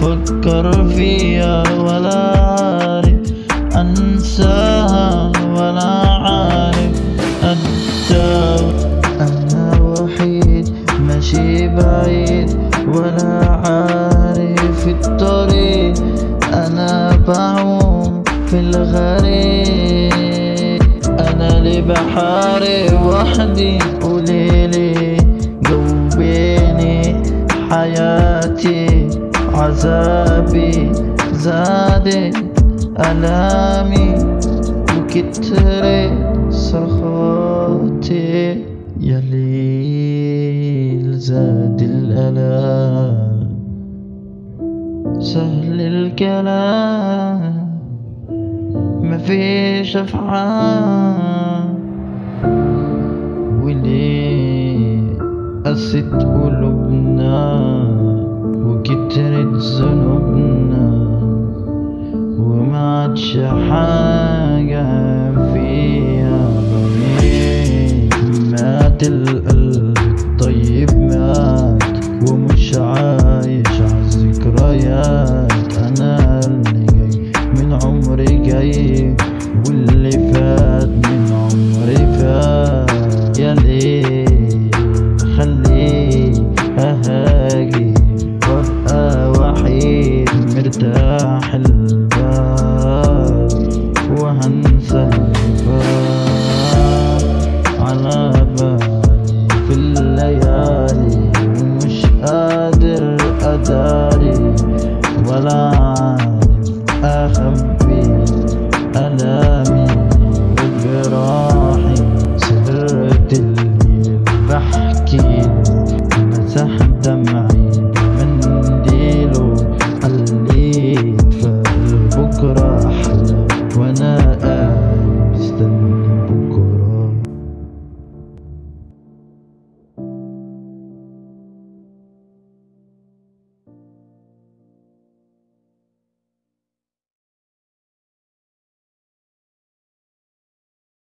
أفكر فيها ولا عارف أنساها ولا عارف أداوي أنا وحيد ماشي بعيد ولا عارف الطريق أنا بعوم في الغريب أنا اللي بحارب وحدي قوليلي جاوبيني حياتي عذابي زادت ألامي وكترت صرخاتي يا ليل زاد الألام سهل الكلام مفيش أفعال وليه قست قلوبنا وكترت ذنوبنا وما عادش حاجة فيها ضمير مات القلب الطيب مات ومش عايش عالذكريات أنا اللي جاي من عمري جاي واللي فات من عمري فات يا ليل خليه أهاجي وأبقى وحيد مرتاح البال وهنسى